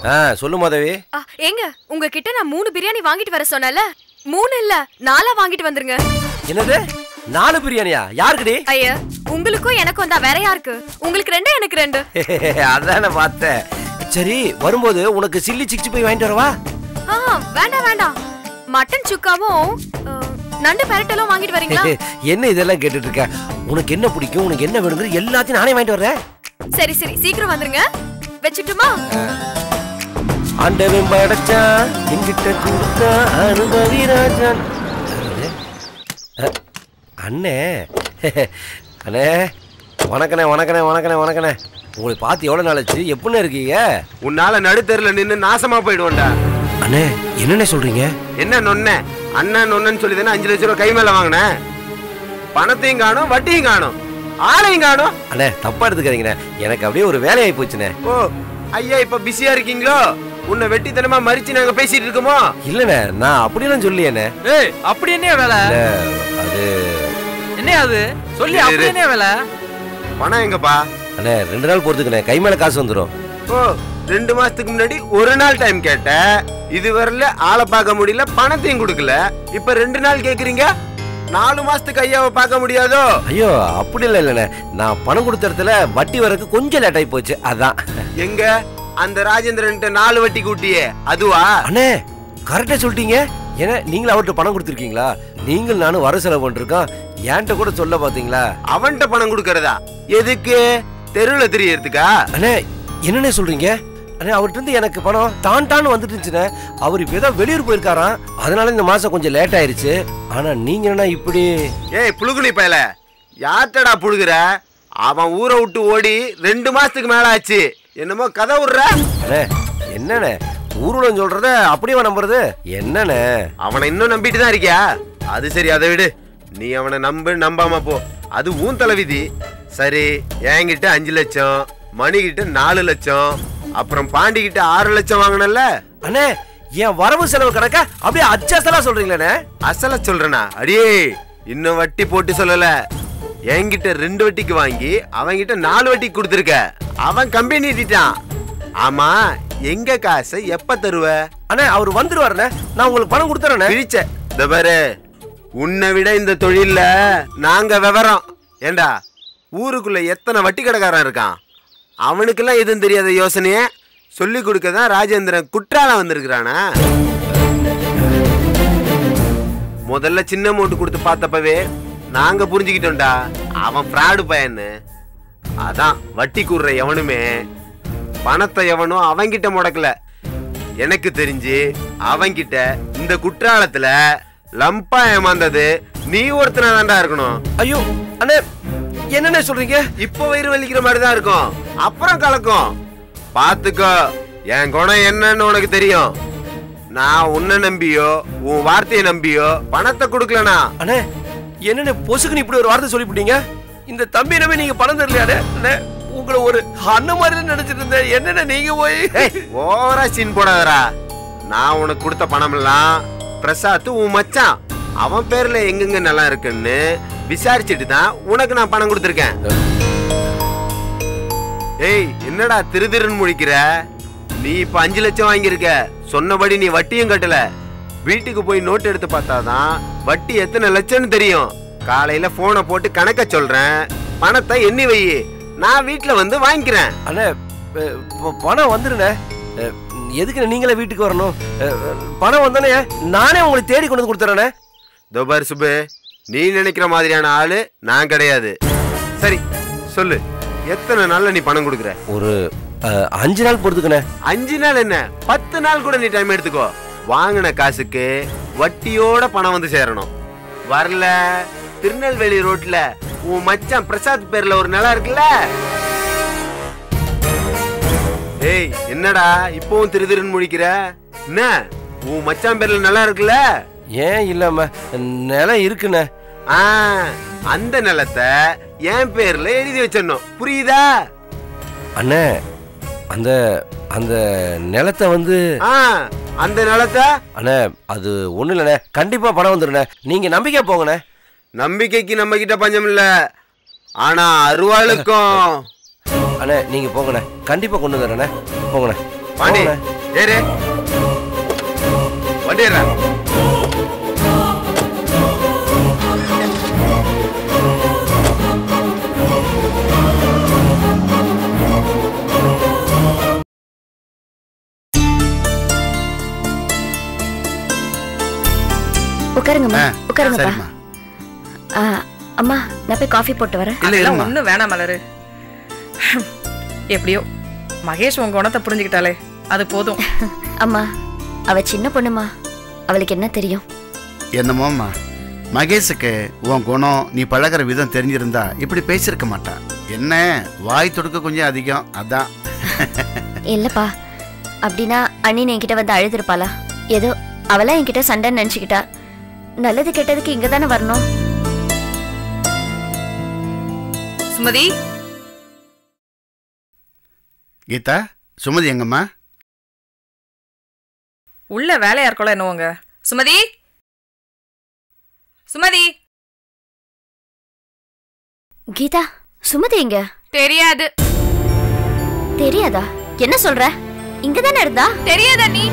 ஆ சொல்லு மாதவி ஆ, ஏங்க உங்ககிட்ட நான் மூணு பிரியாணி வாங்கிட்டு வர சொன்னல மூணு இல்ல நாலா வாங்கிட்டு வந்துருங்க என்னது நாலு பிரியாணியா யாருக்குடி ஐயா உங்களுக்கும் எனக்கும் தான் வேற யாருக்கு உங்களுக்கு ரெண்டு எனக்கு ரெண்டு அதானே பார்த்தேன் சரி வரும்போது உனக்கு சில்லி சிக்ஸ்டி போய் வாங்கிட்டு வரவா ஆ வேண்டாம் வேண்டாம் மட்டன் சுக்காவும் ஆ, நண்டு பெரட்டலும் வாங்கிட்டு வரீங்களா என்ன இதெல்லாம் கேட்டுட்டு இருக்க உனக்கு என்ன பிடிக்கும் உனக்கு என்ன வேணுங்கிற எல்லாத்தையும் நானே வாங்கிட்டு வர்றேன் சரி சரி சீக்கிரம் வந்துருங்க வச்சுட்டுமா ஆண்டவன் படைச்சான் என்கிட்ட கொடுத்தான் அனுபவி ராஜான் அஹ், அண்ணே அண்ணே வணக்கண்ணே வணக்கண்ணே வணக்கண்ணே வணக்கண்ணே உங்களை பார்த்து எவ்வளோ நாளாச்சு எப்படிண்ணே இருக்கீங்க உன்னால நடுத்தெருல நின்னு நாசமா போயிடுவோம்டா அண்ணே என்னண்ணே சொல்றீங்க என்ன நொன்ன அண்ணன் நொன்னன்னு சொல்லி தானே அஞ்சு லட்சம் ரூபாய் கை மேல வாங்கினேன் பணத்தையும் காணும் வட்டியும் காணும் ஆளையும் காணும் அண்ணே தப்பா எடுத்துக்காதீங்கண்ணே எனக்கு அப்படியே ஒரு வேலையாகி போச்சுண்ணே ஓ ஐயா இப்ப பிஸியா இருக்கீங்களோ உன்னை வெட்டித்தனமா மறிச்சு நாங்க பேசிட்டு இருக்கோமோ இல்லைண்ணே நான் அப்படியெல்லாம் சொல்லியண்ணே ஏய் அப்படி என்ன வேலை இல்ல, அது என்ன அது சொல்லி இரு, அப்படி இரு. என்ன வேலை பணம் எங்கப்பா அண்ணே ரெண்டு நாள் போறதுக்குண்ணே கை மேல காசு வந்துடும் ஓ ரெண்டு மாசத்துக்கு முன்னாடி ஒரு நாள் டைம் கேட்ட இது வரல ஆளை பார்க்க முடியல பணத்தையும் கொடுக்கல இப்ப ரெண்டு நாள் கேக்குறீங்க நாலு மாசத்துக்கு ஐயாவை பார்க்க முடியாதோ ஐயோ அப்படி இல்லை இல்லைண்ணே நான் பணம் கொடுத்த இடத்துல வட்டி வரக்கு கொஞ்சம் லேட் ஆகி போச்சு அதான் எங்க அந்த ராஜேந்திரன்ட்ட நாலு வட்டி கூட்டியே அதுவா அண்ணே கரெக்டா சொல்லிட்டீங்க ஏன்னா நீங்களும் அவர்கிட்ட பணம் கொடுத்துருக்கீங்களா நீங்கள் நானும் வர செலவு பண்ணிருக்கோம் என்கிட்ட கூட சொல்ல பாத்தீங்களா அவன்கிட்ட பணம் கொடுக்கறதா எதுக்கு தெருவுல தெரியறதுக்கா அண்ணே என்னண்ணே சொல்றீங்க அண்ணே அவர்கிட்ட இருந்து எனக்கு பணம் தான் டான்னு வந்துட்டு இருந்துச்சுண்ணே அவர் இப்போ ஏதோ வெளியூர் போயிருக்காராம் அதனால இந்த மாசம் கொஞ்சம் லேட் ஆயிருச்சு ஆனா நீங்க என்ன இப்படி ஏய் புழுகுனி பயல யார்ட்டடா புழுகுற அவன் ஊரை விட்டு ஓடி ரெண்டு மாசத்துக்கு மேல ஆச்சு என்னமோ கதை விடுற அண்ணே என்னண்ணே ஊர்வலம் சொல்றத அப்படியே நம்புறது என்னண்ணே அவனை இன்னும் நம்பிட்டு தான் இருக்கியா அது சரி அதை விடு நீ அவனை நம்பு நம்பாம போ அது ஊன் தலைவிதி சரி என்கிட்ட அஞ்சு லட்சம் மணிகிட்ட நாலு லட்சம் அப்புறம் பாண்டிகிட்ட ஆறு லட்சம் வாங்கினல்ல அண்ணே என் வரவு செலவு கணக்க அப்படியே அச்சாசலா சொல்றீங்களே அசல சொல்றனா அடியே இன்னும் வட்டி போட்டு சொல்லல என்கிட்ட ரெண்டு வட்டிக்கு வாங்கி அவன்கிட்ட நாலு வட்டிக்கு கொடுத்துருக்க அவன் கம்பெனி நீட்டிட்டான் ஆமா எங்க காசை எப்ப தருவ அண்ணே அவர் வந்துருவாருண்ணே நான் உங்களுக்கு பணம் கொடுத்துறேண்ணே பிரிச்ச இந்த பாரு உன்னை விட இந்த தொழில்ல நாங்க விவரம் ஏண்டா ஊருக்குள்ள எத்தனை வட்டி கடைக்காரன் இருக்கான் அவனுக்கெல்லாம் எதுவும் தெரியாத யோசனைய சொல்லி கொடுக்க தான் ராஜேந்திரன் குற்றாலம் வந்திருக்கிறானா முதல்ல சின்ன அமௌண்ட் கொடுத்து பார்த்தப்பவே நாங்க புரிஞ்சுக்கிட்டோம்டா அவன் ஃப்ராடு பையன்னு அதான் வட்டி கூடுற எவனுமே பணத்தை எவனும் அவன்கிட்ட முடக்கல எனக்கு தெரிஞ்சு அவன்கிட்ட இந்த குற்றாலத்துல லம்பா ஏமாந்தது நீ ஒருத்தனா தான்டா இருக்கணும் ஐயோ அண்ணே என்னண்ணே சொல்றீங்க இப்போ வயிறு வலிக்கிற மாதிரி தான் இருக்கும் அப்புறம் கலக்கும் பாத்துக்கோ என் குணம் என்னன்னு உனக்கு தெரியும் நான் உன்னை நம்பியோ உன் வார்த்தையை நம்பியோ பணத்தை கொடுக்கலனா அண்ணே என்னண்ணே பொசுக்குன்னு இப்படி ஒரு வார்த்தை சொல்லிவிட்டீங்க இந்த தம்பி நம்பி நீங்க பணம் தரலையாடே அண்ணே உங்களை ஒரு அண்ணன் மாதிரி தான் நினைச்சிட்டு இருந்தேன் என்னண்ணே நீங்க போய் ஓவரா சீன் போடாதடா நான் உனக்கு கொடுத்த பணம் எல்லாம் பிரசாத் உன் மச்சான் அவன் பேர்ல எங்கெங்க நல்லா இருக்குன்னு விசாரிச்சுட்டு தான் உனக்கு நான் பணம் கொடுத்துருக்கேன் ஏய் என்னடா திரு திருன்னு முழிக்கிற நீ இப்ப அஞ்சு லட்சம் வாங்கியிருக்க சொன்னபடி நீ வட்டியும் கட்டல வீட்டுக்கு போய் நோட் எடுத்து பார்த்தாதான் வட்டி எத்தனை லட்சம்னு தெரியும் காலையில போனை போட்டு கணக்க சொல்றேன் பணத்தை எண்ணி வை நான் வீட்டுல வந்து வாங்கிக்கிறேன் அண்ணே அஹ், ப- பணம் வந்துருண்ணே அஹ், எதுக்கு நீங்களே வீட்டுக்கு வரணும் அஹ், பணம் வந்தானே நானே உங்களுக்கு தேடி கொண்டு வந்து கொடுத்துறேண்ணே தோபார் சுப்பு நீ நினைக்கிற மாதிரியான ஆளு நான் கிடையாது சரி சொல்லு எத்தனை நாள்ல நீ பணம் கொடுக்குற ஒரு அஹ், அஞ்சு நாள் பொறுத்துக்கண்ணே அஞ்சு நாள் என்ன பத்து நாள் கூட நீ டைம் எடுத்துக்கோ வாங்கின காசுக்கு வட்டியோட பணம் வந்து சேரணும் வரல திருநெல்வேலி ரோட்ல உன் மச்சான் பிரசாத் பேர்ல ஒரு நிலம் இருக்குல்ல ஏய் என்னடா இப்பவும் திரு திருன்னு முழிக்கிற என்ன உன் மச்சான் பேர்ல நிலம் இருக்குல்ல ஏன் இல்லாம நிலம் இருக்குண்ணே ஆ அந்த நிலத்தை என் பேர்ல எழுதி வச்சிடணும் புரியுதா அண்ணே அந்த அந்த நிலத்தை வந்து ஆ அந்த நிலத்தை அண்ணே அது ஒண்ணும் இல்லைண்ணே கண்டிப்பா பணம் வந்துருண்ணே நீங்க நம்பிக்கை போங்கண்ணே நம்பிக்கைக்கு நம்ம கிட்ட பஞ்சம் இல்ல ஆனா அருவாளுக்கும் அண்ணே நீங்க போங்கண்ணே கண்டிப்பா கொண்டு வந்துடுறேண்ணே போங்கண்ணே பாண்டி போங்கண்ணே. ஏறு வண்டி ஏறா உட்காருங்கம்மா ஆ, உட்காருங்கப்பா சரிம்மா ஆ, அம்மா நான் போய் காஃபி போட்டு வரேன் இல்ல அதெல்லாம் இருமா ஒண்ணும் வேணாம் மலரு எப்படியோ மகேஷ் உன் குணத்தை புரிஞ்சுக்கிட்டாலே அது போதும் அம்மா அவ சின்ன பொண்ணுமா அவளுக்கு என்ன தெரியும் என்னமோம்மா மகேஷுக்கு உன் குணம் நீ பழகுற விதம் தெரிஞ்சிருந்தா இப்படி பேசியிருக்க மாட்டா என்ன வாய் தொடுக்க கொஞ்சம் அதிகம் அதான் இல்லப்பா அப்படின்னா அண்ணி என்கிட்ட வந்து அழுதுருப்பாளா ஏதோ அவளா என்கிட்ட சண்டைன்னு நினைச்சுக்கிட்டா நல்லது கெட்டதுக்கு இங்க தானே வரணும் சுமதி கீதா சுமதி எங்கம்மா உள்ள வேலையா இருக்கோல என்னவோங்க சுமதி சுமதி கீதா சுமதி எங்க தெரியாது தெரியாதா என்ன சொல்ற இங்க தானே இருந்தா தெரியாது அண்ணி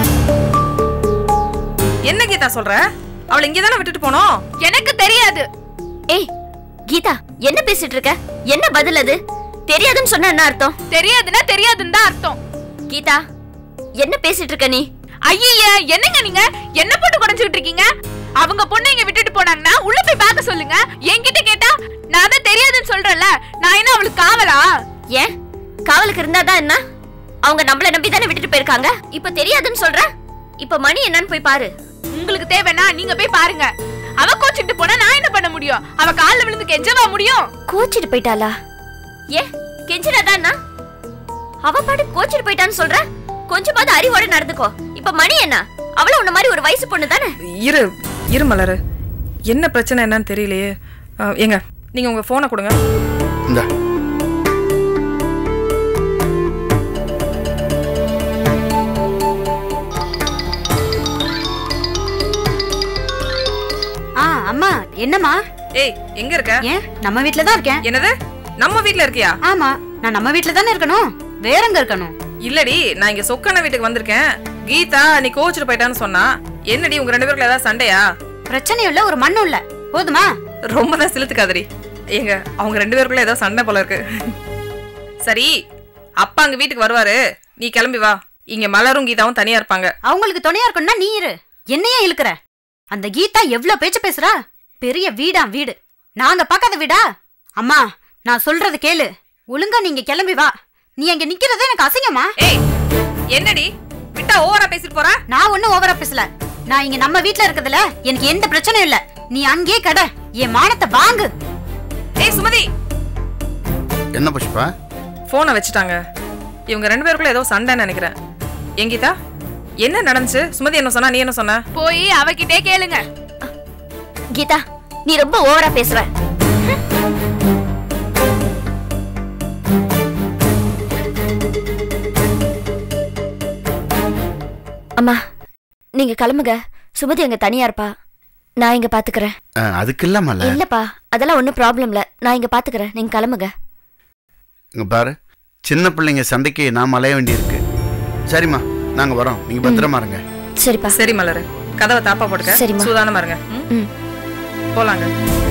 என்ன கீதா சொல்ற அவளை இங்கே தானே விட்டுட்டு போனோம் எனக்கு தெரியாது ஏய் கீதா என்ன பேசிட்டு இருக்க என்ன பதில் அது தெரியாதுன்னு சொன்னா என்ன அர்த்தம் தெரியாதுன்னா தெரியாதுன்னு தான் அர்த்தம் கீதா என்ன பேசிட்டு இருக்க நீ ஐய என்னங்க நீங்க என்ன போட்டு குறைஞ்சுக்கிட்டு இருக்கீங்க அவங்க பொண்ணை இங்க விட்டுட்டு போனாங்கன்னா உள்ள போய் பார்க்க சொல்லுங்க என்கிட்ட கேட்டா நான் தான் தெரியாதுன்னு சொல்றேன்ல நான் என்ன அவளுக்கு காவலா ஏன் காவலுக்கு இருந்தாதான் என்ன அவங்க நம்மள நம்பி தானே விட்டுட்டு போயிருக்காங்க இப்ப தெரியாதுன்னு சொல்ற இப்ப மணி என்னன்னு போய் பாரு உங்களுக்கு தேவைன்னா நீங்க போய் பாருங்க அவ கோச்சிட்டு போனா நான் என்ன பண்ண முடியும் அவ கால்ல விழுந்து கெஞ்சவா முடியும் கோச்சிட்டு போயிட்டாளா ஏன் கெஞ்சிடாதான் என்ன அவ பாட்டு கோச்சிட்டு போயிட்டான்னு சொல்ற கொஞ்சமாவது அறிவோட நடந்துக்கோ இப்ப மணி என்ன அவளும் உன்ன மாதிரி ஒரு வயசு பொண்ணு தானே இரு இரு மலரு என்ன பிரச்சனை என்னன்னு தெரியலையே அஹ், ஏங்க நீங்க உங்க போனை கொடுங்க இந்த ஆ அம்மா என்னம்மா ஏய் எங்க இருக்க ஏன் நம்ம வீட்ல தான் இருக்கேன் என்னது நம்ம வீட்ல இருக்கியா ஆமா நான் நம்ம வீட்ல தானே இருக்கணும் வேற எங்க இருக்கணும் இல்லடி நான் இங்க சொக்கண்ண வீட்டுக்கு வந்திருக்கேன் கீதா நீ கோச்சிட்டு போயிட்டான்னு சொன்னா என்னடி உங்க ரெண்டு பேருக்குள்ள ஏதாவது சண்டையா பிரச்சனையும் இல்ல ஒரு மண்ணும் இல்ல போதுமா ரொம்ப தான் சிலுத்துக்காதடி ஏங்க அவங்க ரெண்டு பேருக்குள்ள ஏதோ சண்டை போல இருக்கு சரி அப்பா அங்க வீட்டுக்கு வருவாரு நீ கிளம்பி வா இங்க மலரும் கீதாவும் தனியா இருப்பாங்க அவங்களுக்கு துணையா இருக்கணும்னா நீ இரு என்னையே இழுக்கிற அந்த கீதா எவ்ளோ பேச்சு பேசுறா பெரிய வீடா வீடு நாங்க பார்க்காத வீடா அம்மா நான் சொல்றது கேளு ஒழுங்கா நீங்க கிளம்பி வா நீ அங்க நிக்கிறது எனக்கு அசிங்கமா ஏய் என்னடி விட்டா ஓவரா பேசிட்டு போற நான் ஒண்ணும் ஓவரா பேசல நான் இங்க நம்ம வீட்ல இருக்கிறதுல எனக்கு எந்த பிரச்சனையும் இல்ல நீ அங்கேயே கடை என் மானத்தை வாங்கு ஏய் சுமதி என்ன புஷ்பா போனை வச்சுட்டாங்க இவங்க ரெண்டு பேருக்குள்ள ஏதோ சண்டைன்னு நினைக்கிறேன் ஏன் கீதா என்ன நடந்துச்சு சுமதி என்ன சொன்னா நீ என்ன சொன்ன போய் அவகிட்டே கேளுங்க கீதா நீ ரொம்ப ஓவரா பேசுற அம்மா நீங்க கிளம்புங்க சுமதி அங்க தனியா இருப்பா நான் இங்க பாத்துக்கிறேன் அஹ், அதுக்கு இல்லாமல இல்லப்பா அதெல்லாம் ஒண்ணும் ப்ராப்ளம் இல்ல நான் இங்க பாத்துக்கிறேன் நீங்க கிளம்புங்க இங்க பாரு சின்ன பிள்ளைங்க சண்டைக்கு நாம அலைய வேண்டியிருக்கு சரிம்மா நாங்க வரோம் நீங்க பத்திரமா இருங்க சரிப்பா சரி மலரு கதவை தாப்பா போட்டுக்க சரிம்மா. சூதானமா இருங்க ம்? ம். போலாங்க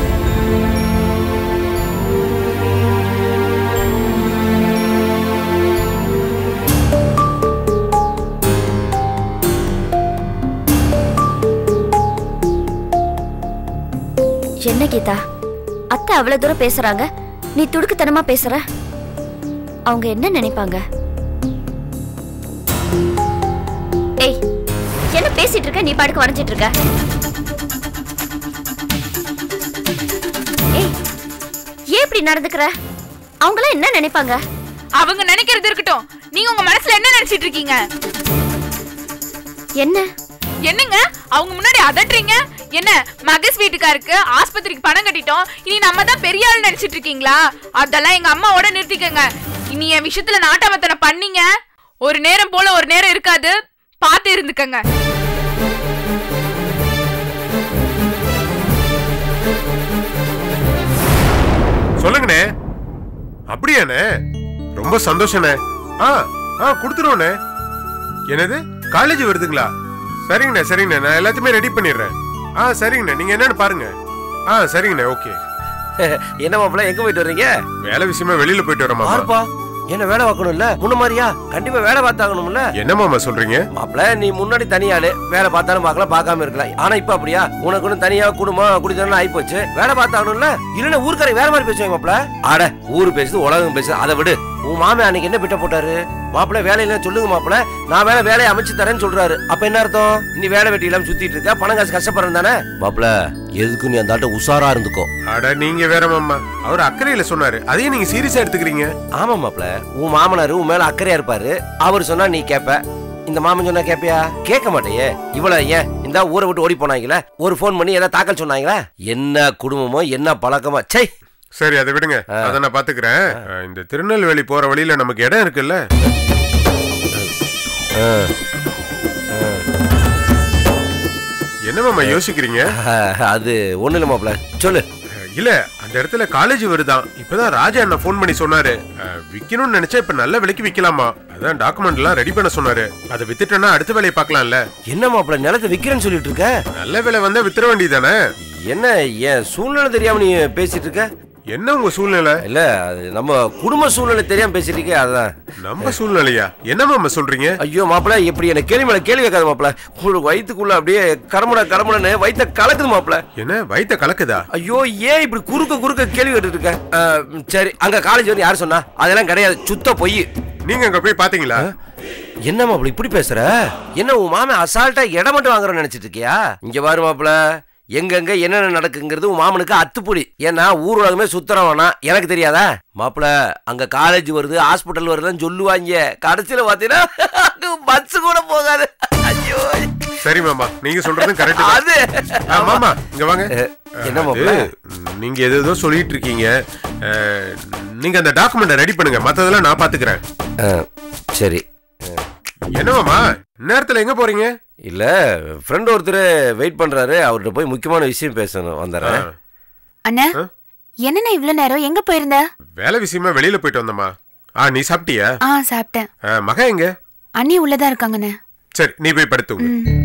என்ன கீதா அத்தை அவ்வளவு தூரம் பேசுறாங்க நீ துடுக்குத்தனமா பேசுற அவங்க என்ன நினைப்பாங்க ஏய் என்ன பேசிட்டு இருக்க நீ பாட்டுக்கு வரைஞ்சிட்டு இருக்க ஏய் ஏன் இப்படி நடந்துக்கிற அவங்களாம் என்ன நினைப்பாங்க அவங்க நினைக்கிறது இருக்கட்டும் நீங்க உங்க மனசுல என்ன நினைச்சிட்டு இருக்கீங்க என்ன என்னங்க அவங்க முன்னாடி அதட்டுறீங்க என்ன மகேஷ் வீட்டுக்காருக்கு ஆஸ்பத்திரிக்கு பணம் கட்டிட்டோம் இனி நம்ம தான் பெரிய ஆள் நினைச்சிட்டு இருக்கீங்களா அதெல்லாம் எங்க அம்மாவோட நிறுத்திக்கங்க இனி என் விஷயத்துல நாட்டாமத்தனை பண்ணீங்க ஒரு நேரம் போல ஒரு நேரம் இருக்காது பார்த்து இருந்துக்கங்க சொல்லுங்கண்ணே அப்படியாண்ணே ரொம்ப சந்தோஷண்ணே ஆ ஆ கொடுத்துருவோண்ணே என்னது காலேஜ் வருதுங்களா சரிங்கண்ணே சரிங்கண்ணே நான் எல்லாத்தையுமே ரெடி பண்ணிடுறேன் ஆ சரிங்கண்ணே நீங்க என்னன்னு பாருங்க ஆ சரிங்கண்ணே ஓகே என்ன மாப்பிள்ள எங்க போயிட்டு வர்றீங்க வேலை விஷயமா வெளியில போயிட்டு வரேன் மாமா பாருப்பா என்ன வேலை பார்க்கணும்ல முன்ன மாதிரியா கண்டிப்பா வேலை பார்த்தாகணும்ல என்ன மாமா சொல்றீங்க மாப்பிள்ள நீ முன்னாடி தனியாளு வேலை பார்த்தாலும் பார்க்கலாம் பார்க்காம இருக்கலாம் ஆனா இப்ப அப்படியா உனக்கு ஒன்றும் தனியா குடும்பம் குடித்தனம் ஆகி போச்சு வேலை பார்த்தாகணும்ல இல்லன்னா ஊருக்காரை வேற மாதிரி பேசுவாங்க மாப்பிள்ள ஆட ஊரு பேசுது உலகம் பேசுது அதை விடு உன் மாமன் அன்னைக்கு என்ன பிட்ட போட்டாரு மாப்பிள்ள வேலையில சொல்லுங்க மாப்பிள்ள நான் வேலை வேலையை அமைச்சு தரேன்னு சொல்றாரு அப்ப என்ன அர்த்தம் நீ வேலை வெட்டி இல்லாம சுத்திட்டு இருக்க பணம் காசு கஷ்டப்படுறேன் தானே மாப்பிள்ள எதுக்கு நீ அந்த ஆட்ட உஷாரா இருந்துக்கோ அட நீங்க வேற மாமா அவர் அக்கறையில சொன்னாரு அதையும் நீங்க சீரியஸா எடுத்துக்கிறீங்க ஆமா மாப்ள உன் மாமனாரு உன் மேல அக்கறையா இருப்பாரு அவர் சொன்னா நீ கேப்ப இந்த மாமன் சொன்னா கேப்பியா கேட்க மாட்டேயே இவ்வளவு ஏன் இந்த ஊரை விட்டு ஓடி போனாங்களே ஒரு ஃபோன் பண்ணி ஏதாவது தாக்கல் சொன்னாங்களா என்ன குடும்பமோ என்ன பழக்கமோ சை சரி அதை விடுங்க அதை நான் பாத்துக்கிறேன் அஹ், இந்த திருநெல்வேலி போற வழியில நமக்கு இடம் இருக்குல்ல என்ன மாமா யோசிக்கிறீங்க அது ஒண்ணு இல்ல மாப்ள சொல்லு அஹ், இல்ல அந்த இடத்துல காலேஜ் வருதான் இப்பதான் ராஜா என்ன ஃபோன் பண்ணி சொன்னாரு அஹ், விக்கணும்னு நினைச்சா இப்ப நல்ல விலைக்கு விக்கலாமா அதான் டாக்குமெண்ட் எல்லாம் ரெடி பண்ண சொன்னாரு அதை வித்துட்டேன்னா அடுத்த வேலையை பார்க்கலாம்ல என்ன மாப்ள நிலத்தை விக்கிறேன்னு சொல்லிட்டு இருக்க நல்ல விலை வந்தா வித்துற வேண்டியதானே என்ன என் சூழ்நிலை தெரியாம நீ பேசிட்டு இருக்க என்ன உங்க சூழ்நிலை இல்ல அது நம்ம குடும்ப சூழ்நிலை தெரியாம பேசிட்டு இருக்க அதான் நம்ம சூழ்நிலையா என்ன மாமா சொல்றீங்க ஐயோ மாப்பிள இப்படி என்ன கேள்வி மேல கேள்வி கேட்காத மாப்பிள உங்களுக்கு வயித்துக்குள்ள அப்படியே கரமுட கரமுடன்னு வயித்த கலக்குது மாப்பிள என்ன வயித்த கலக்குதா ஐயோ ஏன் இப்படி குறுக்க குறுக்க கேள்வி கேட்டுட்டு இருக்க அஹ், சரி அங்க காலேஜ் வந்து யார் சொன்னா அதெல்லாம் கிடையாது சுத்த பொய் நீங்க அங்க போய் பாத்தீங்களா என்ன மாப்பிள இப்படி பேசுற என்ன உன் மாமன் அசால்ட்டா இடம் மட்டும் வாங்குறேன்னு நினைச்சிட்டு இருக்கியா இங்க பாரு மாப்பிள எங்கெங்க என்னென்ன நடக்குங்கிறது உன் மாமனுக்கு அத்துப்புடி ஏன்னா ஊர் உலகமே சுத்தரம் வேணாம் எனக்கு தெரியாதா மாப்பிள அங்க காலேஜ் வருது ஹாஸ்பிட்டல் வருதுன்னு சொல்லுவாங்க கடைசியில பாத்தீங்கன்னா பஸ் கூட போகாது ஐயோ சரி மாமா நீங்க சொல்றதும் கரெக்ட் அது மாமா இங்க வாங்க என்ன அது, மாப்பிள நீங்க ஏதோ சொல்லிட்டு இருக்கீங்க அஹ், நீங்க அந்த டாக்குமெண்ட்டை ரெடி பண்ணுங்க மத்ததெல்லாம் நான் பாத்துக்கிறேன் அஹ், சரி என்ன மாமா நேரத்துல எங்க போறீங்க இல்ல ஃப்ரெண்ட் ஒருத்தர் வெயிட் பண்றாரு அவர்கிட்ட போய் முக்கியமான விஷயம் பேசணும் வந்துடுறேன் அண்ணா ஆ? என்னண்ணா இவ்வளவு நேரம் எங்க போயிருந்த வேலை விஷயமா வெளியில போயிட்டு வந்தம்மா ஆ நீ சாப்பிட்டியா ஆ சாப்பிட்டேன் அஹ், மகன் எங்க அண்ணி உள்ளதா இருக்காங்கண்ணே சரி நீ போய் படுத்துங்க ம்.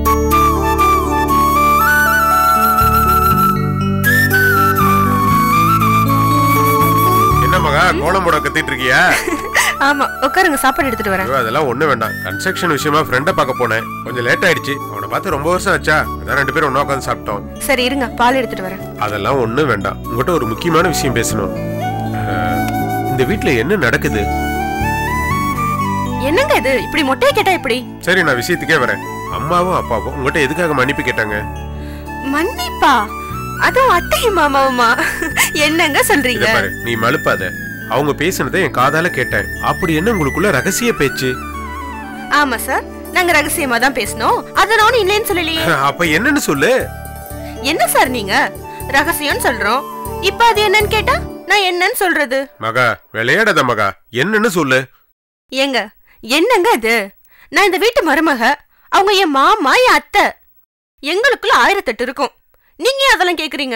என்ன மகா கோலம் போட கத்திட்டு இருக்கியா ஆமா உட்காருங்க சாப்பாடு எடுத்துட்டு வரேன் ஐயோ, அதெல்லாம் ஒண்ணு வேண்டாம் கன்ஸ்ட்ரக்ஷன் விஷயமா ஃப்ரெண்ட பார்க்க போனேன் கொஞ்சம் லேட் ஆயிடுச்சு அவனை பார்த்து ரொம்ப வருஷம் ஆச்சா அதான் ரெண்டு பேரும் ஒண்ணா உட்காந்து சாப்பிட்டோம் சரி இருங்க பால் எடுத்துட்டு வரேன் அதெல்லாம் ஒண்ணும் வேண்டாம் உங்ககிட்ட ஒரு முக்கியமான விஷயம் பேசணும் அஹ், இந்த வீட்ல என்ன நடக்குது என்னங்க இது இப்படி மொட்டையை கேட்டா இப்படி சரி நான் விஷயத்துக்கே வரேன் அம்மாவும் அப்பாவும் உங்ககிட்ட எதுக்காக மன்னிப்பு கேட்டாங்க மன்னிப்பா அதுவும் அத்தையும் மாமாவுமா என்னங்க இத சொல்றீங்க பாரு நீ மழுப்பாத அவங்க பேசினதை என் காதால கேட்டேன் அப்படி என்ன உங்களுக்குள்ள ரகசிய பேச்சு ஆமா சார் நாங்க ரகசியமா தான் பேசணும் அத நானும் இல்லைன்னு சொல்லலையே அப்ப என்னன்னு சொல்லு என்ன சார் நீங்க ரகசியம்னு சொல்றோம் இப்ப அது என்னன்னு கேட்டா நான் என்னன்னு சொல்றது மகா விளையாடாத மகா என்னன்னு சொல்லு ஏங்க என்னங்க இது நான் இந்த வீட்டு மருமக அவங்க என் மாமா என் அத்தை எங்களுக்குள்ள ஆயிரத்தெட்டு இருக்கும் நீங்க ஏன் அதெல்லாம் கேக்குறீங்க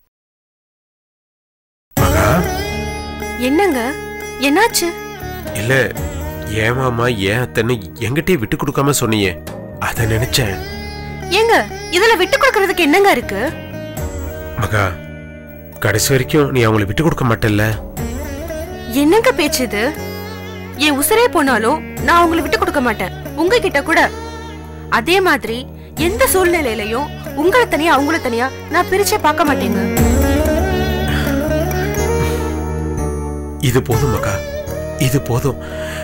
மகா என்னங்க என்னாச்சு இல்ல ஏன் மாமா ஏன் அத்தனை என்கிட்டயே விட்டு கொடுக்காம சொன்னியே அத நினைச்சேன் ஏங்க இதுல விட்டு கொடுக்கறதுக்கு என்னங்க இருக்கு மகா கடைசி வரைக்கும் நீ அவங்கள விட்டு கொடுக்க மாட்டல்ல என்னங்க பேச்சு இது என் உசுரே போனாலும் நான் அவங்கள விட்டு கொடுக்க மாட்டேன் உங்ககிட்ட கூட அதே மாதிரி எந்த சூழ்நிலையிலையும் உங்களை தனியா அவங்கள தனியா நான் பிரிச்சே பார்க்க மாட்டேங்க இது போதும் மகா இது போதும்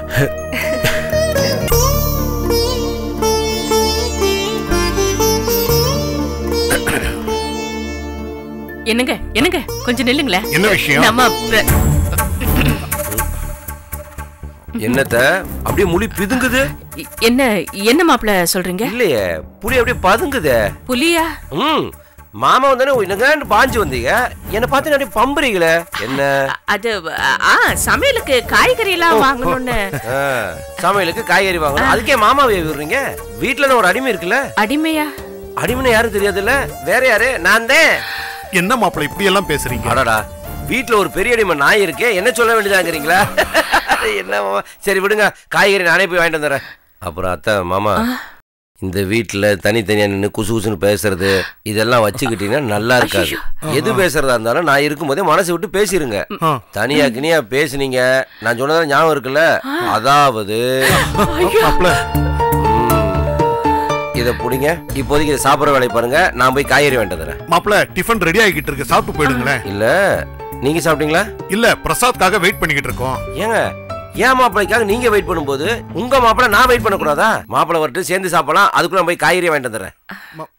என்னங்க என்னங்க கொஞ்சம் நில்லுங்களேன் என்ன விஷயம் நம்ம பிர- என்னத்த அப்படியே முழி பிதுங்குது இ- என்ன என்ன மாப்பிள சொல்றீங்க இல்லையே புளி அப்படியே பதுங்குதே புலியா ம் மாமா வந்தானே என்னங்க பாஞ்சு வந்தீங்க என்ன பார்த்து அப்படியே பம்புறீங்களே என்ன அ- அது ஆ சமையலுக்கு காய்கறி எல்லாம் வாங்கணும்னு ஆ, சமையலுக்கு காய்கறி வாங்கணும் அதுக்கே மாமாவை விடுறீங்க வீட்டுல தான் ஒரு அடிமை இருக்குல்ல அடிமையா அடிமைன்னு யாரும் தெரியாதுல்ல வேற யாரு நான் தான் என்ன மாப்பிள்ள இப்படி எல்லாம் பேசுறீங்க அடடா வீட்ல ஒரு பெரிய அடிமை நாய் இருக்கே என்ன சொல்ல வேண்டியதாங்கிறீங்களா என்ன மாமா? சரி விடுங்க காய்கறி நானே போய் வாங்கிட்டு வந்துடுறேன் அப்புறம் அத்தை மாமா இந்த வீட்டுல தனித்தனியா நின்று குசு குசுன்னு பேசுறது இதெல்லாம் வச்சுக்கிட்டீங்கன்னா நல்லா இருக்காது எது பேசுறதா இருந்தாலும் நான் இருக்கும்போதே மனசை விட்டு பேசிருங்க ஆ. தனியா கினியா பேசுனீங்க நான் சொன்னது ஞாபகம் இருக்குல்ல அதாவது மாப்பிள இத புடிங்க இப்போதைக்கு இதை சாப்பிட்ற வேலையை பாருங்க நான் போய் காய்கறி வேண்டாம் தரேன் மாப்பிள டிஃபன் ரெடி ஆகிட்டு இருக்கு சாப்பிட்டு போயிடுங்களேன் இல்ல நீங்க சாப்பிட்டீங்களா இல்ல பிரசாத்காக வெயிட் பண்ணிக்கிட்டு இருக்கோம் ஏங்க ஏன் மாப்பிள்ளைக்காக நீங்க வெயிட் பண்ணும்போது உங்க மாப்பிள்ளை நான் வெயிட் பண்ணக்கூடாதா மாப்பிள்ளை வரட்டு சேர்ந்து சாப்பிடலாம் அதுக்குள்ள நான் போய் காய்கறி வாங்கிட்டு வந்துடுறேன் ம-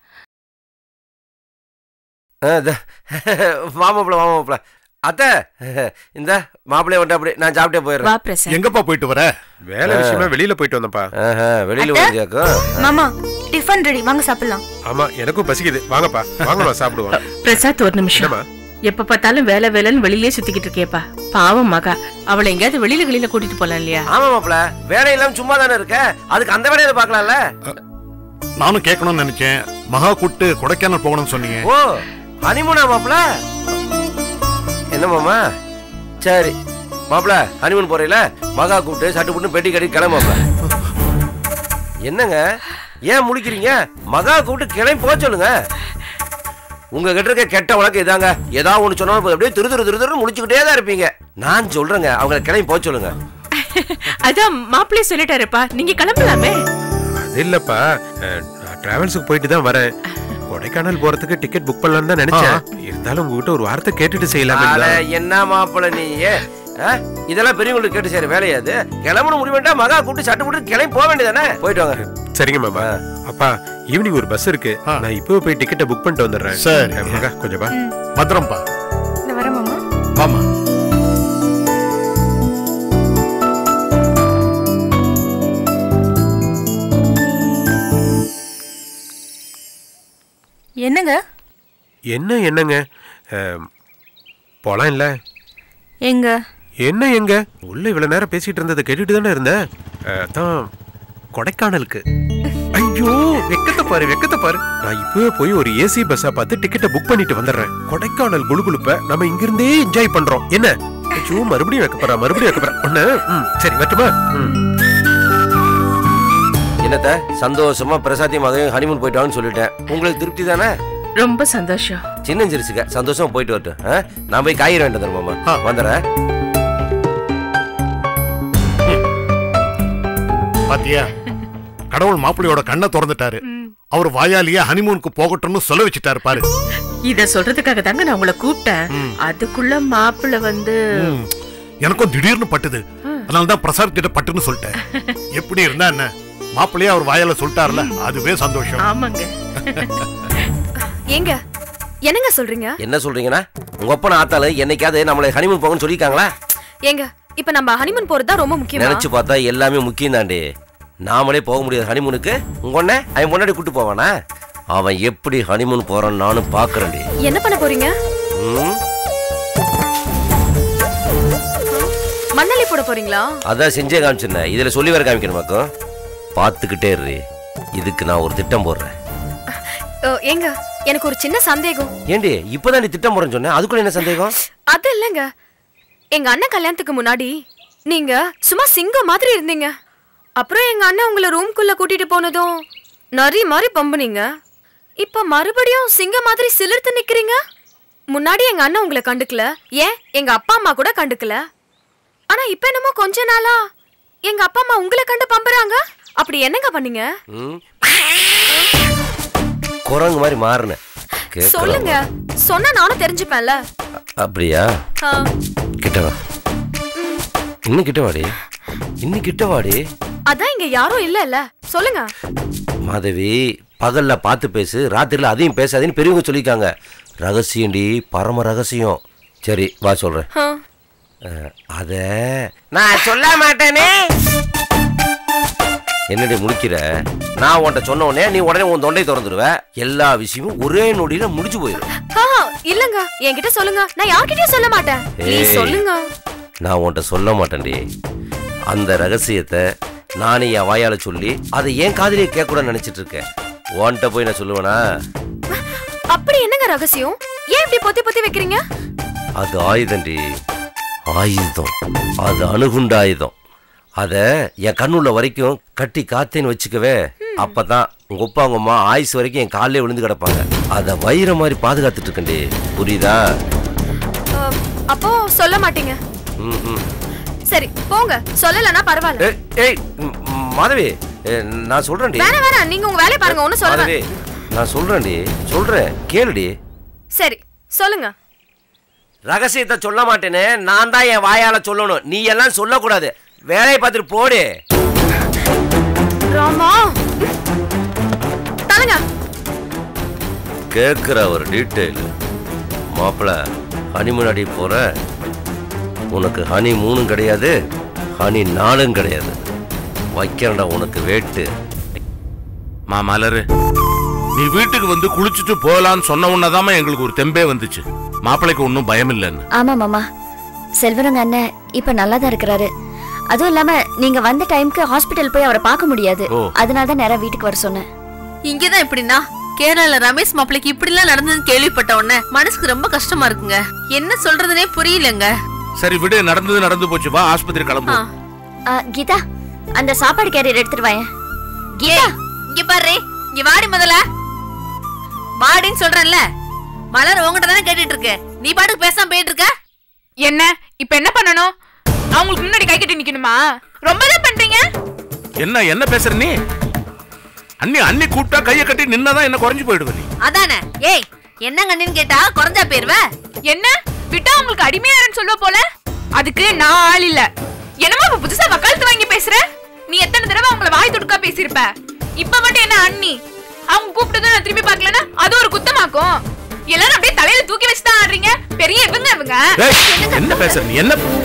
ஆ, இதோ. வா மாப்பிள்ள வா மாப்பிள்ள அத்தை இந்த மாப்பிள்ளைய வந்துட்டு அப்படி நான் சாப்பிட்டே போயிடுறேன் வா பிரசாத் எங்கப்பா போயிட்டு வர வேலை விஷயமா வெளியில போயிட்டு வந்தப்பா ஆஹா, வெளியில வருதியாக்கும் மாமா டிஃபன் ரெடி வாங்க சாப்பிடலாம் ஆமா எனக்கும் பசிக்குது வாங்கப்பா வாங்கம்மா சாப்பிடுவோம் பிரசாத் ஒரு நிமிஷம் என்னம்மா எப்ப பார்த்தாலும் வேலை வேலைன்னு வெளியிலே சுத்திக்கிட்டு இருக்கேப்பா பாவம் மகா அவளை எங்கேயாவது வெளியில வெளியில கூட்டிட்டு போலாம் இல்லையா ஆமா மாப்பிள்ள வேலை இல்லாம சும்மா தானே இருக்க அதுக்கு அந்த வேலையை பார்க்கலாம்ல நானும் கேட்கணும்னு நினைச்சேன் மகா கூட்டு கொடைக்கானல் போகணும்னு சொன்னீங்க ஓ ஹனிமூனா மாப்பிள என்ன மாமா சரி மாப்பிள ஹனிமூன் போறீல மகா கூப்பிட்டு சட்டு புட்டு பெட்டி கட்டி கிளம்ப என்னங்க ஏன் முழிக்கிறீங்க மகா கூப்பிட்டு கிளம்பி போக சொல்லுங்க உங்க கிட்ட இருக்க கெட்ட வழக்கம் இதாங்க ஏதாவது ஒண்ணு சொன்னாலும் போதும், அப்படியே திரு திரு திரு திருன்னு முடிச்சுக்கிட்டே தான் இருப்பீங்க நான் சொல்றேங்க அவங்களை கிளம்பி போக சொல்லுங்க அதான் மாப்பிள்ளை சொல்லிட்டாருப்பா நீங்க கிளம்பலாமே அது இல்லப்பா அஹ், நான் டிராவல்ஸுக்கு போயிட்டு தான் வரேன் கொடைக்கானல் போறதுக்கு டிக்கெட் புக் பண்ணலாம்னு தான் நினைச்சேன் இருந்தாலும் உங்ககிட்ட ஒரு வார்த்தை கேட்டுட்டு செய்யலாமே அட, என்ன மாப்பிள நீ ஆ? இதெல்லாம் பெரியவங்களுக்கு கேட்டு சரி வேலையாது கிளம்பணும் முடிவு மகா கூப்பிட்டு சட்டு போட்டு கிளம்பி போக வேண்டியதானே போயிட்டு வாங்க சரிங்க மாமா அப்பா ஈவினிங் ஒரு பஸ் இருக்கு ஆ. நான் இப்போ போய் டிக்கெட்டை புக் பண்ணிட்டு வந்துடுறேன் சரி. அஹ், மகா கொஞ்சம் வா பத்திரம்ப்பா இந்த வரேன் மாமா வாமா என்னங்க என்ன என்னங்க அஹ், போலாம் இல்ல எங்க என்ன எங்க உள்ள இவ்வளவு நேரம் பேசிட்டு இருந்ததை கேட்டுட்டு தானே இருந்தேன் அஹ், அதான் கொடைக்கானலுக்கு ஐயோ வெக்கத்தை பாரு வெக்கத்தை பாரு நான் இப்பவே போய் ஒரு ஏசி பஸ்ஸா பார்த்து டிக்கெட்டை புக் பண்ணிட்டு வந்துடுறேன் கொடைக்கானல் குளுகுளுப்ப நம்ம இங்கிருந்தே என்ஜாய் பண்றோம் என்ன ஐயோ மறுபடியும் வைக்கப்படுறா மறுபடியும் வைக்கப்படுறா ஒண்ணு ம், சரி வரட்டுமா ம். என்னத்த சந்தோஷமா பிரசாத்தி மகன் ஹனிமூன் போயிட்டு வாங்கன்னு சொல்லிட்டேன் உங்களுக்கு திருப்தி தானே ரொம்ப சந்தோஷம் சின்னஞ்சிருச்சுக்க சந்தோஷமா போயிட்டு வரட்டும் ஆ? நான் போய் காய்கறி வேண்டாம் தருமாமா ஆ. வந்துடுறேன் பாத்தியா கடவுள் மாப்பிள்ளையோட கண்ணை திறந்துட்டாரு அவர் வாயாலேயே ஹனிமூனுக்கு போகட்டும்னு சொல்ல வச்சுட்டாரு பாரு இத சொல்றதுக்காக தாங்க நான் உங்களை கூப்பிட்டேன் அதுக்குள்ள மாப்பிள்ளை வந்து ம். எனக்கும் திடீர்னு பட்டுது அதனாலதான் பிரசாத் கிட்ட பட்டுன்னு சொல்லிட்டேன் எப்படி இருந்தா என்ன மாப்பிள்ளையே அவர் வாயால சொல்லிட்டாருல அதுவே சந்தோஷம் ஆமாங்க ஏங்க என்னங்க சொல்றீங்க என்ன சொல்றீங்கன்னா உங்க அப்பா ஆத்தால என்னைக்காவது நம்மளை ஹனிமூன் போகணும்னு சொல்லியிருக்காங்களா ஏங்க இப்ப நம்ம ஹனிமூன் போறது தான் ரொம்ப முக்கியமா நினைச்சு பார்த்தா எல்லாமே முக்கியம் தாண்டி நாமளே போக முடியாது ஹனிமூனுக்கு உங்க ஒண்ணே அவன் முன்னாடி கூட்டு போவானா அவன் எப்படி ஹனிமூன் போறான்னு நானும் பாக்குறேன்டி என்ன பண்ண போறீங்க ம் மண்ணலி போட போறீங்களா அதான் செஞ்சே காமிச்சிருந்தேன் இதுல சொல்லி வர காமிக்கணுமாக்கும் பார்த்துக்கிட்டே இரு இதுக்கு நான் ஒரு திட்டம் போடுறேன் ஓ, ஏங்க எனக்கு ஒரு சின்ன சந்தேகம் ஏண்டி இப்பதான் நீ திட்டம் போறேன்னு சொன்னேன் அதுக்குள்ள என்ன சந்தேகம் அது இல்லைங்க எங்க அண்ணன் கல்யாணத்துக்கு முன்னாடி நீங்க சும்மா சிங்கம் மாதிரி இருந்தீங்க அப்புறம் எங்க அண்ணன் உங்களை ரூம்குள்ள கூட்டிட்டு போனதும் நரி மாதிரி பம்புனீங்க இப்ப மறுபடியும் சிங்கம் மாதிரி சிலிர்த்து நிக்கிறீங்க முன்னாடி எங்க அண்ணன் உங்களை கண்டுக்கல ஏன் எங்க அப்பா அம்மா கூட கண்டுக்கல ஆனா இப்ப என்னமோ கொஞ்ச நாளா எங்க அப்பா அம்மா உங்களை கண்டு பம்புறாங்க அப்படி என்னங்க பண்ணீங்க ம்? குரங்கு மாதிரி மாறினேன் கேட்கலாம். சொல்லுங்க சொன்னா நானும் தெரிஞ்சுப்பேன்ல அப்படியா ஆ, கிட்ட வா இன்னும் கிட்ட வாடி இன்னும் கிட்ட வாடி அதான் இங்க யாரும் இல்லல்ல சொல்லுங்க மாதவி பகல்ல பார்த்து பேசு ராத்திரில அதையும் பேசாதேன்னு பெரியவங்க சொல்லியிருக்காங்க ரகசியம்டி பரம ரகசியம் சரி வா சொல்றேன் ஆ. அஹ், அத நான் சொல்ல மாட்டேனே என்னடி முடிக்கிற நான் உன்கிட்ட சொன்ன உடனே நீ உடனே உன் தொண்டை திறந்துடுவ எல்லா விஷயமும் ஒரே நொடியில முடிஞ்சு போயிடும் ஆ, இல்லங்க என்கிட்ட சொல்லுங்க நான் யார்கிட்டயும் சொல்ல மாட்டேன் நீ ஏய். சொல்லுங்க நான் உன்கிட்ட சொல்ல மாட்டேன்டி அந்த ரகசியத்தை நானே என் வாயால சொல்லி அதை ஏன் காதலியே கேட்கக்கூடாதுன்னு நினைச்சிட்டு இருக்கேன் உன்கிட்ட போய் நான் சொல்லுவேனா அப்படி என்னங்க ரகசியம் ஏன் இப்படி பொத்தி பொத்தி வைக்கிறீங்க அது ஆயுதண்டி ஆயுதம் அது அணுகுண்ட ஆயுதம் அத என் கண்ணுள்ள வரைக்கும் கட்டி காத்தேன்னு வச்சுக்கவே அப்பதான் உங்க அப்பா உங்க அம்மா ஆயுசு வரைக்கும் என் காலிலே விழுந்து கிடப்பாங்க அத வயிற மாதிரி பாதுகாத்துட்டு இருக்கேன்டி புரியுதா அஹ், அப்போ சொல்ல மாட்டீங்க ம், ம். சரி போங்க சொல்லலன்னா பரவாயில்ல ஏய், ஏய் ம், ம், மாதவி ஏ, நான் சொல்றேன்டி வேணாம் வேணாம் நீங்க உங்க வேலையை பாருங்க ஒன்னும் சொல்ல மாதவி நான் சொல்றேன்டி சொல்றேன் கேளுடி சரி சொல்லுங்க ரகசியத்தை சொல்ல மாட்டேனே நான் தான் என் வாயால சொல்லணும் நீ எல்லாம் சொல்லக்கூடாது வேலையை பார்த்துட்டு போடு ராமா தலங்க கேட்குற ஒரு டீட்டெயில் மாப்பிள ஹனி முன்னாடி போற உனக்கு ஹனி மூணும் கிடையாது ஹனி நாலும் கிடையாது வைக்கிறடா உனக்கு வேட்டு மா மலரு நீ வீட்டுக்கு வந்து குளிச்சுட்டு போகலான்னு சொன்ன உடனேதாம்மா எங்களுக்கு ஒரு தெம்பே வந்துச்சு மாப்பிள்ளைக்கு ஒன்றும் பயம் இல்லைன்னு ஆமா மாமா செல்வரங்க அண்ணன் இப்ப நல்லா தான் இருக்கிறாரு அதுவும் இல்லாம நீங்க வந்த டைம்க்கு ஹாஸ்பிட்டல் போய் அவரை பார்க்க முடியாது ஓ. அதனால தான் நேரா வீட்டுக்கு வர சொன்னேன் இங்கதான் எப்படின்னா கேரளால ரமேஷ் மாப்பிளைக்கு இப்படி எல்லாம் நடந்ததுன்னு கேள்விப்பட்ட உடனே மனசுக்கு ரொம்ப கஷ்டமா இருக்குங்க என்ன சொல்றதுனே புரியலங்க சரி விடு நடந்தது நடந்து போச்சு வா ஆஸ்பத்திரி கிளம்பு ஆ, கீதா அந்த சாப்பாடு கேரியர் எடுத்துட்டு வாயேன் கீதா இங்க பாரு இங்க வாடி முதல்ல வாடின்னு சொல்றேன்ல மலர் உங்ககிட்ட தானே கேட்டுட்டு இருக்கு நீ பாட்டுக்கு பேசாம போயிட்டு இருக்க என்ன இப்ப என்ன பண்ணணும் அவங்களுக்கு முன்னாடி கை கட்டி நிக்கணுமா ரொம்ப தான் பண்றீங்க என்ன என்ன பேசுற நீ அண்ணி அண்ணி கூப்பிட்டா கையை கட்டி நின்னதான் என்ன குறைஞ்சு போயிடுவ நீ அதானே ஏய் என்ன கண்ணின்னு கேட்டா குறைஞ்சா போயிருவ என்ன விட்டா உங்களுக்கு அடிமையாரன்னு சொல்லுவ போல அதுக்கு நான் ஆள் இல்ல என்னமா இப்ப புதுசா வக்காலத்து வாங்கி பேசுற நீ எத்தனை தடவை அவங்கள வாய் துடுக்கா பேசியிருப்ப இப்ப மட்டும் என்ன அண்ணி அவங்க கூப்பிட்டதும் நான் திரும்பி பார்க்கலன்னா அது ஒரு குத்தமாக்கும் எல்லாரும் அப்படியே தலையில தூக்கி வச்சு தான் ஆடுறீங்க பெரிய இவங்க இவங்க ஏய், என்ன பேசுற நீ என்ன